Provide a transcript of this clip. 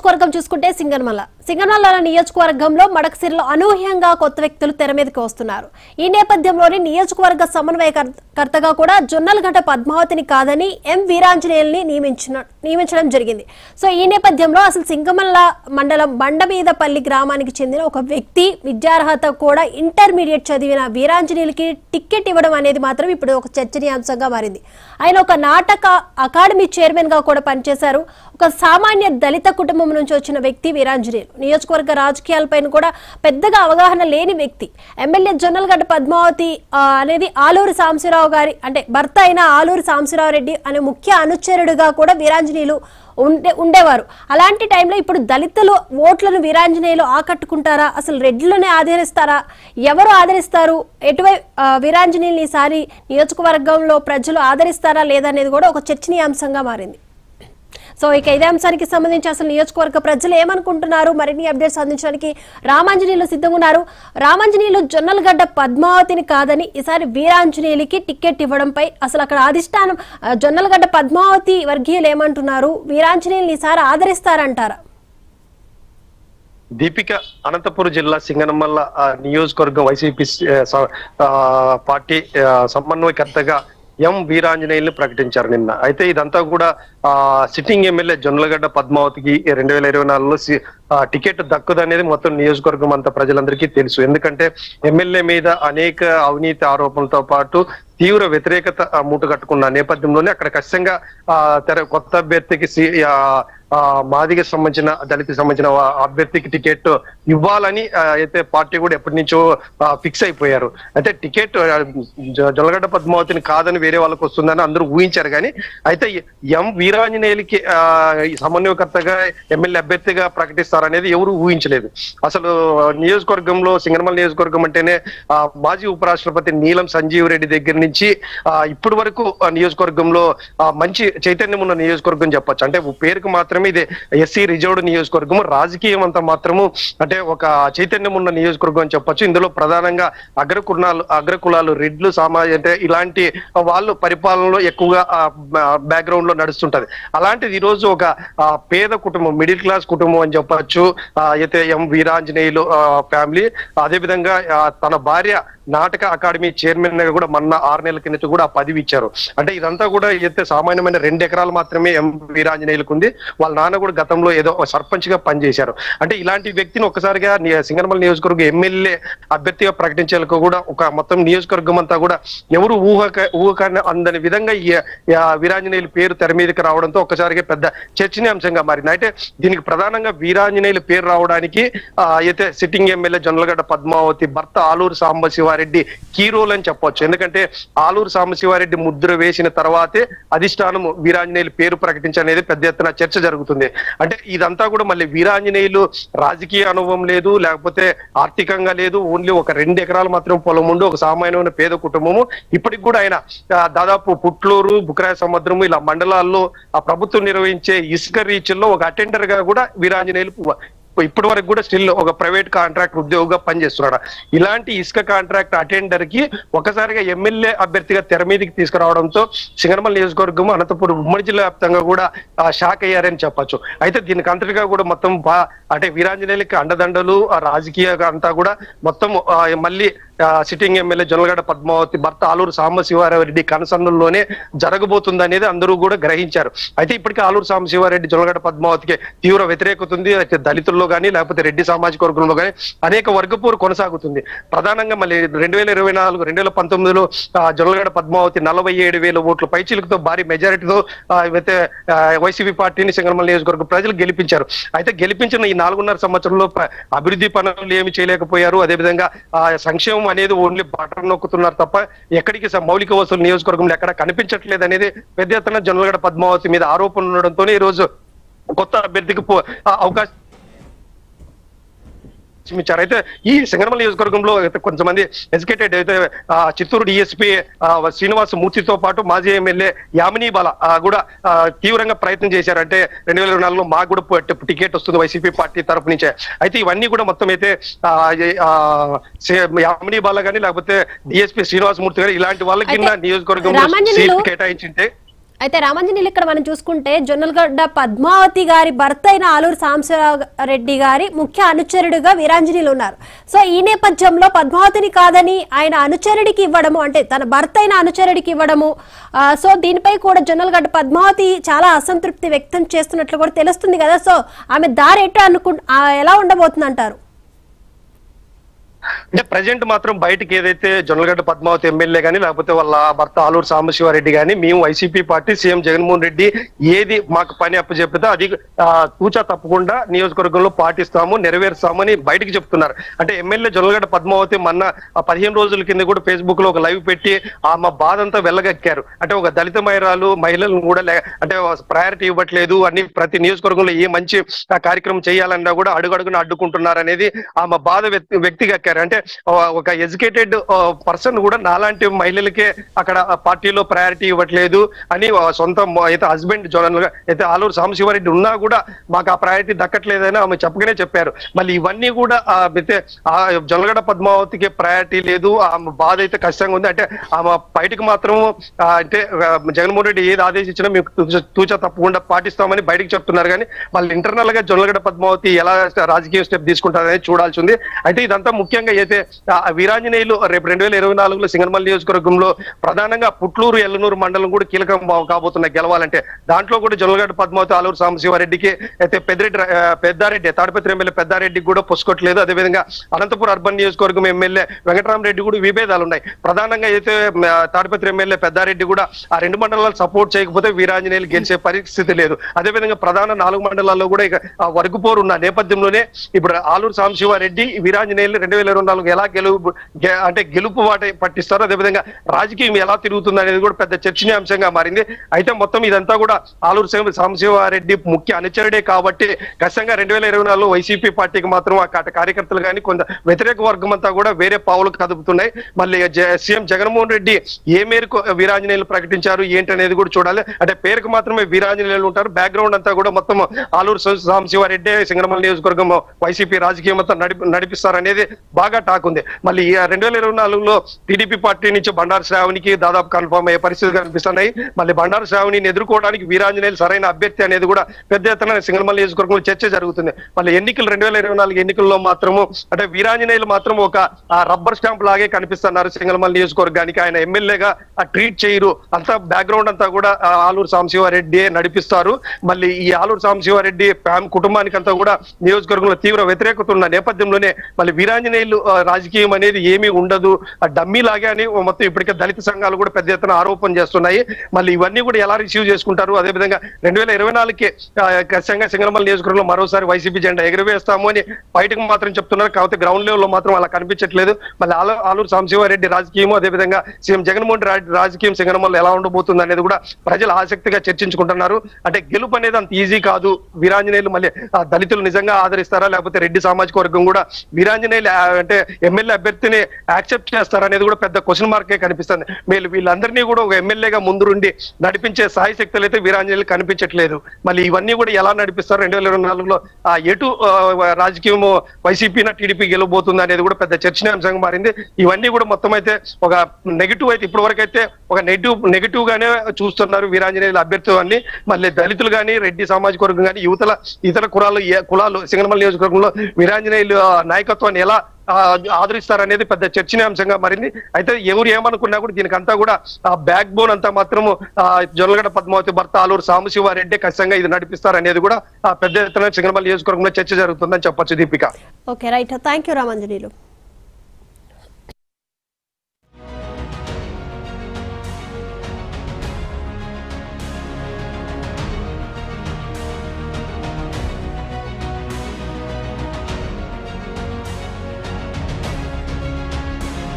నియోజకవర్గం చూసుకుంటే సింగనమల సింగనమల నియోజకవర్గంలో మడకసిరిలో అనూహ్యంగా కొత్త వ్యక్తులు తెర మీదకి వస్తున్నారు ఈ నేపథ్యంలోని నియోజకవర్గ సమన్వయకర్తగా కూడా జొన్నలగడ్డ పద్మావతిని కాదని ఎం వీరాంజనేయుల్ని నియమించిన నియమించడం జరిగింది సో ఈ నేపథ్యంలో అసలు సింగమల్ల మండలం బండమీదపల్లి గ్రామానికి చెందిన ఒక వ్యక్తి విద్యార్హత కూడా ఇంటర్మీడియట్ చదివిన వీరాంజనేయులకి టికెట్ ఇవ్వడం అనేది మాత్రం ఇప్పుడు ఒక చర్చనీయాంశంగా మారింది ఆయన ఒక నాటక అకాడమీ చైర్మన్ గా కూడా పనిచేశారు ఒక సామాన్య దళిత కుటుంబం నుంచి వచ్చిన వ్యక్తి వీరాంజనేయులు నియోజకవర్గ రాజకీయాలపైన కూడా పెద్దగా అవగాహన లేని వ్యక్తి ఎమ్మెల్యే జొన్నలగడ్డ పద్మావతి ఆ, అనేది ఆలూరు సాంబశివరావు గారి అంటే భర్త అయిన ఆలూరు సాంబశివరావు రెడ్డి అనే ముఖ్య అనుచరుడుగా కూడా వీరాంజనేయులు ఉండే ఉండేవారు అలాంటి టైంలో ఇప్పుడు దళితులు ఓట్లను వీరాంజనేయులు ఆకట్టుకుంటారా అసలు రెడ్లనే ఆదరిస్తారా ఎవరు ఆదరిస్తారు ఎటువైపు వీరాంజనేయులు ఈసారి నియోజకవర్గంలో ప్రజలు ఆదరిస్తారా లేదా అనేది కూడా ఒక చర్చనీయాంశంగా మారింది సో ఇక ఇదే అంశానికి సంబంధించి అసలు నియోజకవర్గ ప్రజలు ఏమనుకుంటున్నారు మరిన్ని అప్డేట్స్ అందించడానికి రామాంజనేయులు సిద్ధంగా ఉన్నారు రామాంజనేయులు జొన్నలగడ్డ పద్మావతిని కాదని ఈసారి వీరాంజనేయులకి టికెట్ ఇవ్వడంపై అసలు అక్కడ అధిష్టానం ఆ, జొన్నలగడ్డ పద్మావతి వర్గీయులు ఏమంటున్నారు వీరాంజనేయులు ఈసారి ఆదరిస్తారంటారా దీపిక అనంతపురం జిల్లా సింగనమల్ల ఆ, నియోజకవర్గం వైసీపీ ఆ, స- ఆ, పార్టీ ఆ, సమన్వయకర్తగా ఎం వీరాంజనేయుల్ని ప్రకటించారు నిన్న అయితే ఇదంతా కూడా ఆ సిట్టింగ్ ఎమ్మెల్యే జొన్నలగడ్డ పద్మావతికి రెండు వేల ఇరవై నాలుగులో సి- ఆ, టికెట్ దక్కుదనేది మొత్తం నియోజకవర్గం అంతా ప్రజలందరికీ తెలుసు ఎందుకంటే ఎమ్మెల్యే మీద అనేక అవినీతి ఆరోపణలతో పాటు తీవ్ర వ్యతిరేకత ఆ, మూటగట్టుకున్న నేపథ్యంలోనే అక్కడ ఖచ్చితంగా ఆ, తెర కొత్త అభ్యర్థికి సి- ఆ, ఆ, మాదిగకి సంబంధించిన దళితకి సంబంధించిన ఆ అభ్యర్థికి టికెట్ ఇవ్వాలని ఆ, అయితే పార్టీ కూడా ఎప్పటి నుంచో ఫిక్స్ అయిపోయారు అయితే టికెట్ ఆ, జ- జొల్లగడ్డ పద్మావతిని కాదని వేరే వాళ్ళకి వస్తుందని అందరూ ఊహించారు కానీ అయితే ఎం వీరాంజనేయులకి ఆ, ఈ సమన్వయకర్తగా ఎమ్మెల్యే అభ్యర్థిగా ప్రకటిస్తారనేది ఎవరు ఊహించలేదు అసలు నియోజకవర్గంలో సింగనమల నియోజకవర్గం అంటేనే ఆ, మాజీ ఉపరాష్ట్రపతి నీలం సంజీవ్ రెడ్డి దగ్గర నుంచి ఆ, ఇప్పటి వరకు ఆ నియోజకవర్గంలో ఆ, మంచి చైతన్యం ఉన్న నియోజకవర్గం చెప్పొచ్చు అంటే పేరుకు మాత్రమే ఇది ఎస్సీ రిజర్వ్డ్ నియోజకవర్గం రాజకీయం అంతా మాత్రము అంటే ఒక చైతన్యం ఉన్న నియోజకవర్గం అని చెప్పొచ్చు ఇందులో ప్రధానంగా అగ్రకులాలు అగ్రకులాలు రెడ్లు సమాజ అంటే ఇలాంటి వాళ్ళు పరిపాలనలో ఎక్కువగా బ్యాక్గ్రౌండ్ లో నడుస్తుంటది అలాంటిది ఈ రోజు ఒక ఆ, పేద కుటుంబం మిడిల్ క్లాస్ కుటుంబం అని చెప్పొచ్చు ఆ, అయితే ఎం వీరాంజనేయులు ఫ్యామిలీ అదే విధంగా ఆ, తన భార్య నాటక అకాడమీ చైర్మన్ గా కూడా మొన్న ఆరు నెలల కిందట కూడా ఆ పదవి ఇచ్చారు అంటే ఇదంతా కూడా అయితే సామాన్యమైన రెండు ఎకరాలు మాత్రమే ఎం వీరాంజనేయులకు ఉంది వాళ్ళ నాన్న కూడా గతంలో ఏదో సర్పంచ్ గా పనిచేశారు అంటే ఇలాంటి వ్యక్తిని ఒక్కసారిగా ని- సింగనమల నియోజకవర్గం ఎమ్మెల్యే అభ్యర్థిగా ప్రకటించేందుకు కూడా ఒక మొత్తం నియోజకవర్గం అంతా కూడా ఎవరు ఊహక ఊహకాన్ని అందని విధంగా ఈ ఈ వీరాంజనేయుల పేరు తెర మీదకి రావడంతో ఒక్కసారిగా పెద్ద చర్చనీయాంశంగా మారింది అయితే దీనికి ప్రధానంగా వీరాంజనేయుల పేరు రావడానికి ఆ, అయితే సిట్టింగ్ ఎమ్మెల్యే జొన్నలగడ్డ పద్మావతి భర్త ఆలూరు సాంబశివారెడ్డి కీ రోల్ అని చెప్పొచ్చు ఎందుకంటే ఆలూరు సాంబశివారెడ్డి ముద్ర వేసిన తర్వాతే అధిష్టానం వీరాంజనేయుల పేరు ప్రకటించనేది పెద్ద ఎత్తున చర్చ జరుగుతుంది అంటే ఇదంతా కూడా మళ్ళీ వీరాంజనేయులు రాజకీయ అనుభవం లేదు లేకపోతే ఆర్థికంగా లేదు ఓన్లీ ఒక రెండు ఎకరాలు మాత్రం పొలం ఉండి ఒక సామాన్యమైన పేద కుటుంబము ఇప్పటికి కూడా ఆయన ఆ, దాదాపు పుట్లూరు బుక్రాయ సముద్రము ఇలా మండలాల్లో ఆ ప్రభుత్వం నిర్వహించే ఇసుక రీచ్ల్లో ఒక అటెండర్ గా కూడా వీరాంజనేయులు ఇప్పటి వరకు కూడా స్టిల్ ఒక ప్రైవేట్ కాంట్రాక్ట్ ఉద్యోగిగా పనిచేస్తున్నాడు ఇలాంటి ఇసుక కాంట్రాక్ట్ అటెండర్ కి ఒకసారిగా ఎమ్మెల్యే అభ్యర్థిగా తెర మీదకి తీసుకురావడంతో సింగనమల నియోజకవర్గం అనంతపురం ఉమ్మడి జిల్లా వ్యాప్తంగా కూడా ఆ, షాక్ అయ్యారని చెప్పొచ్చు అయితే దీనికి అంతటిగా కూడా మొత్తం బా- అంటే వీరాంజనేయులకి అండదండలు ఆ రాజకీయంగా అంతా కూడా మొత్తం ఆ, మళ్ళీ ఆ, సిట్టింగ్ ఎమ్మెల్యే జొన్నలగడ్డ పద్మావతి భర్త ఆలూరు సాంబశివారెడ్డి కనసన్నుల్లోనే జరగబోతుంది అనేది అందరూ కూడా గ్రహించారు అయితే ఇప్పటికే ఆలూరు సాంబశివారెడ్డి జొన్నలగడ్డ పద్మావతికి తీవ్ర వ్యతిరేకత ఉంది అయితే దళితుల్లో కానీ లేకపోతే రెడ్డి సామాజిక వర్గంలో కానీ అనేక వర్గపోరు కొనసాగుతుంది ప్రధానంగా మళ్ళీ రెండు వేల ఇరవై నాలుగు రెండు వేల పంతొమ్మిదిలో ఆ, జొన్నలగడ్డ పద్మావతి నలభై ఏడు వేల ఓట్ల పైచిలుకతో భారీ మెజారిటీతో ఆ, అయితే ఆ, వైసీపీ పార్టీని సింగనమల నియోజకవర్గ ప్రజలు గెలిపించారు అయితే గెలిపించిన ఈ నాలుగున్నర సంవత్సరంలో ప- అభివృద్ధి పనులు ఏమి చేయలేకపోయారు అదేవిధంగా ఆ, సంక్షేమం అనేది ఓన్లీ బటన్ నొక్కుతున్నారు తప్ప ఎక్కడికి స- మౌలిక వసూలు నియోజకవర్గంలో ఎక్కడ కనిపించట్లేదు అనేది పెద్ద ఎత్తున జొన్నలగడ్డ పద్మావతి మీద ఆరోపణలు ఉండడంతో ఈ రోజు కొత్త అభ్యర్థికి పో- ఆ, అవకాశం ఇచ్చారు అయితే ఈ సింగనమల నియోజకవర్గంలో అయితే కొంతమంది ఎడ్యుకేటెడ్ అయితే ఆ, చిత్తూరు డిఎస్పీ శ్రీనివాస మూర్తితో పాటు మాజీ ఎమ్మెల్యే యామిని బాల ఆ, కూడా ఆ, తీవ్రంగా ప్రయత్నం చేశారు అంటే రెండు వేల ఇరవై నాలుగులో మాకు కూడా పు- టికెట్ వస్తుంది వైసీపీ పార్టీ తరపు నుంచే అయితే ఇవన్నీ కూడా మొత్తం అయితే ఆ, ఏ- ఆ, సే- యామిని బాల కానీ లేకపోతే డిఎస్పీ శ్రీనివాస మూర్తి గాని ఇలాంటి వాళ్ళకి అయితే నియోజకవర్గంలో రామాంజనేయులు- సీట్ కేటాయించింటే అయితే రామంజనీలు ఇక్కడ మనం చూసుకుంటే జొన్నలగడ్డ పద్మావతి గారి భర్త అయిన ఆలూరు సాంబశివరెడ్డి గారి ముఖ్య అనుచరుడుగా వీరాంజనీలు ఉన్నారు సో ఈ నేపథ్యంలో పద్మావతిని కాదని ఆయన అనుచరుడికి ఇవ్వడము అంటే తన భర్త అయిన అనుచరుడికి ఇవ్వడము ఆ, సో దీనిపై కూడా జొన్నలగడ్డ పద్మావతి చాలా అసంతృప్తి వ్యక్తం చేస్తున్నట్లు కూడా తెలుస్తుంది కదా సో ఆమె దారి ఎటు అనుకు ఆ, ఎలా ఉండబోతుంది అంటారు అంటే ప్రజెంట్ మాత్రం బయటకి ఏదైతే జొన్నలగడ్డ పద్మావతి ఎమ్మెల్యే గానీ లేకపోతే వాళ్ళ భర్త ఆలూరు సాంబశివారెడ్డి గానీ మేము YCP party CM Jaganmohan Reddy ఏది మాకు పని అప్పచెప్పితే అది ఆ, తూచా తప్పకుండా నియోజకవర్గంలో పాటిస్తాము నెరవేరుస్తామని బయటికి చెప్తున్నారు అంటే ఎమ్మెల్యే జొన్నలగడ్డ పద్మావతి మొన్న ఆ పదిహేను రోజుల కింద కూడా ఫేస్బుక్ లో ఒక లైవ్ పెట్టి ఆమె బాధ అంతా వెళ్ళగక్కారు అంటే ఒక దళిత మహిళలు మహిళలను కూడా లే- అంటే ప్రయారిటీ ఇవ్వట్లేదు అన్ని ప్రతి నియోజకవర్గంలో ఏ మంచి ఆ, కార్యక్రమం చేయాలన్నా కూడా అడుగడుగున అడ్డుకుంటున్నారు అనేది ఆమె బాధ వ్యక్తి వ్యక్తిగక్కారు అంటే ఆ, ఒక ఎడ్యుకేటెడ్ పర్సన్ కూడా నాలాంటి మహిళలకే అక్కడ ఆ పార్టీలో ప్రయారిటీ ఇవ్వట్లేదు అని ఆ, సొంత మ- అయితే హస్బెండ్ జోనల్ అయితే ఆలూరు సాంబశివారెడ్డి ఉన్నా కూడా మాకు ఆ ప్రయారిటీ దక్కట్లేదని ఆమె చెప్పగానే చెప్పారు మళ్ళీ ఇవన్నీ కూడా ఆ, అయితే ఆ జొన్నగడ్డ పద్మావతికి ప్రయారిటీ లేదు ఆమె బాధ అయితే కష్టంగా ఉంది అంటే ఆమె బయటకు మాత్రం ఆ, అంటే ఆ, జగన్మోహన్ రెడ్డి ఏది ఆదేశించినా మీకు తూచ- తూచా తప్పకుండా పాటిస్తామని బయటకు చెప్తున్నారు కానీ మళ్ళీ ఇంటర్నల్ గా జొన్నలగడ్డ పద్మావతి ఎలా రాజకీయ స్టెప్ తీసుకుంటారనేది చూడాల్సి ఉంది అయితే ఇదంతా ముఖ్యంగా అయితే ఆ, వీరాంజనేయులు రేపు రెండు వేల ఇరవై నాలుగులో సింగనమల్లి నియోజకవర్గంలో ప్రధానంగా పుట్లూరు ఎల్లనూరు మండలం కూడా కీలకం కాబోతున్నాయి గెలవాలంటే దాంట్లో కూడా జొన్నలగడ్డ పద్మావతి ఆలూరు సాంబశివారెడ్డికి అయితే పెద్దిరెడ్డి రా- ఆ, పెద్దారెడ్డి తాడిపత్రి ఎమ్మెల్యే పెద్దారెడ్డికి కూడా పొసుకోవట్లేదు అదేవిధంగా అనంతపురం అర్బన్ నియోజకవర్గం ఎమ్మెల్యే వెంకటరామరెడ్డి కూడా విభేదాలు ఉన్నాయి ప్రధానంగా అయితే మ, తాడిపత్రి ఎమ్మెల్యే పెద్దారెడ్డి కూడా ఆ రెండు మండలాలు సపోర్ట్ చేయకపోతే వీరాంజనేయులు గెలిచే పరిస్థితి లేదు అదేవిధంగా ప్రధాన నాలుగు మండలాల్లో కూడా ఇక ఆ వర్గుపోరు ఉన్న నేపథ్యంలోనే ఇప్పుడు ఆలూరు సాంబశివారెడ్డి వీరాంజనేయులు రెండు వేల ఇరవై నాలుగు ఎలా గెలుపు గె- అంటే గెలుపు వాట పట్టిస్తారో అదేవిధంగా రాజకీయం ఎలా తిరుగుతుంది అనేది కూడా పెద్ద చర్చనీయాంశంగా మారింది అయితే మొత్తం ఇదంతా కూడా ఆలూరు సాంబ- సాంబశివారెడ్డి ముఖ్య అనుచరుడే కాబట్టి ఖచ్చితంగా రెండు వేల ఇరవై నాలుగులో వైసీపీ పార్టీకి మాత్రం ఆ కాట- కార్యకర్తలు కానీ కొంత వ్యతిరేక వర్గం అంతా కూడా వేరే పావులు కదుపుతున్నాయి మళ్ళీ జ- సీఎం జగన్మోహన్ రెడ్డి ఏ మేరకు వీరాంజనేయులు ప్రకటించారు ఏంటి అనేది కూడా చూడాలి అంటే పేరుకు మాత్రమే వీరాంజనేయులు ఉంటారు బ్యాక్గ్రౌండ్ అంతా కూడా మొత్తం ఆలూరు సా- సాంబశివారెడ్డి సింగనమల నియోజకవర్గం వైసీపీ రాజకీయం అంతా నడిపి నడిపిస్తారనేది బాగా టాక్ ఉంది మళ్ళీ ఈ రెండు వేల ఇరవై నాలుగులో టీడీపీ పార్టీ నుంచి బండారు శ్రావణికి దాదాపు కన్ఫర్మ్ అయ్యే పరిస్థితులు కనిపిస్తున్నాయి మళ్ళీ బండారు శ్రావణిని ఎదుర్కోవడానికి వీరాంజనేయులు సరైన అభ్యర్థి అనేది కూడా పెద్ద ఎత్తున సింగనమల నియోజకవర్గంలో చర్చ జరుగుతుంది మళ్ళీ ఎన్నికలు రెండు వేల ఇరవై నాలుగు ఎన్నికల్లో మాత్రము అంటే వీరాంజనేయులు మాత్రం ఒక ఆ, రబ్బర్ స్టాంప్ లాగే కనిపిస్తున్నారు సింగనమల నియోజకవర్గానికి ఆయన ఎమ్మెల్యేగా ట్రీట్ చేయరు అంతా బ్యాక్గ్రౌండ్ అంతా కూడా ఆ, ఆలూరు సాంబశివారెడ్డి నడిపిస్తారు మళ్ళీ ఈ ఆలూరు సాంబశివారెడ్డి ఫ్యామ్ కుటుంబానికి అంతా కూడా నియోజకవర్గంలో తీవ్ర వ్యతిరేకత ఉన్న నేపథ్యంలోనే మళ్ళీ వీరాంజనేయులు ఆ, రాజకీయం అనేది ఏమీ ఉండదు ఆ డమ్మీ లాగే అని మొత్తం ఇప్పటికే దళిత సంఘాలు కూడా పెద్ద ఎత్తున ఆరోపణ చేస్తున్నాయి మళ్ళీ ఇవన్నీ కూడా ఎలా రిసీవ్ చేసుకుంటారు అదేవిధంగా రెండు వేల ఇరవై నాలుగుకి ఖచ్చితంగా సింగనమల నియోజకవర్గంలో మరోసారి వైసీపీ జెండా ఎగురవేస్తాము అని బయటకు మాత్రం చెప్తున్నారు కాకపోతే గ్రౌండ్ లెవెల్ లో మాత్రం అలా కనిపించట్లేదు మళ్ళీ ఆల- ఆలూరు సాంబశివారెడ్డి రాజకీయం అదేవిధంగా సీఎం జగన్మోహన్ రెడ్డి రా- రాజకీయం సింగనమల్లో ఎలా ఉండబోతుంది అనేది కూడా ప్రజలు ఆసక్తిగా చర్చించుకుంటున్నారు అంటే గెలుపు అనేది అంత ఈజీ కాదు వీరాంజనేయులు మళ్ళీ ఆ దళితులు నిజంగా ఆదరిస్తారా లేకపోతే రెడ్డి సామాజిక వర్గం కూడా వీరాంజనేయులు ఆ, అంటే ఎమ్మెల్యే అభ్యర్థిని యాక్సెప్ట్ చేస్తారా అనేది కూడా పెద్ద క్వశ్చన్ మార్కే కనిపిస్తుంది వీళ్ళు వీళ్ళందరినీ కూడా ఒక ఎమ్మెల్యేగా ముందుండి నడిపించే సాయి శక్తులు అయితే వీరాంజనేయులు కనిపించట్లేదు మళ్ళీ ఇవన్నీ కూడా ఎలా నడిపిస్తారు రెండు వేల ఇరవై నాలుగులో ఆ, ఎటు ఆ, రాజకీయం వైసీపీ టీడీపీ గెలవబోతుంది అనేది కూడా పెద్ద చర్చనీయాంశంగా మారింది ఇవన్నీ కూడా మొత్తం అయితే ఒక నెగిటివ్ అయితే ఇప్పటి వరకు అయితే ఒక నెగిటివ్ నెగిటివ్ గానే చూస్తున్నారు వీరాంజనేయుల అభ్యర్థిత్వాన్ని మళ్ళీ దళితులు కానీ రెడ్డి సామాజిక వర్గం కానీ యువతల ఇతర కులాలు ఏ- కులాలు సింగనమల నియోజకవర్గంలో వీరాంజనేయులు ఆ, నాయకత్వాన్ని ఎలా ఆ, ఆదరిస్తారనేది పెద్ద చర్చనీయాంశంగా మారింది అయితే ఎవరు ఏమనుకున్నా కూడా దీనికంతా కూడా ఆ బ్యాక్ బోన్ అంతా మాత్రం ఆ, జొన్నలగడ్డ పద్మావతి భర్త ఆలూరు సాంబశివారెడ్డి ఖచ్చితంగా ఇది నడిపిస్తారనేది కూడా ఆ, పెద్ద ఎత్తున సింగనమల నియోజకవర్గంలో చర్చ జరుగుతుందని చెప్పొచ్చు Deepika okay right thank you రామంజనీలు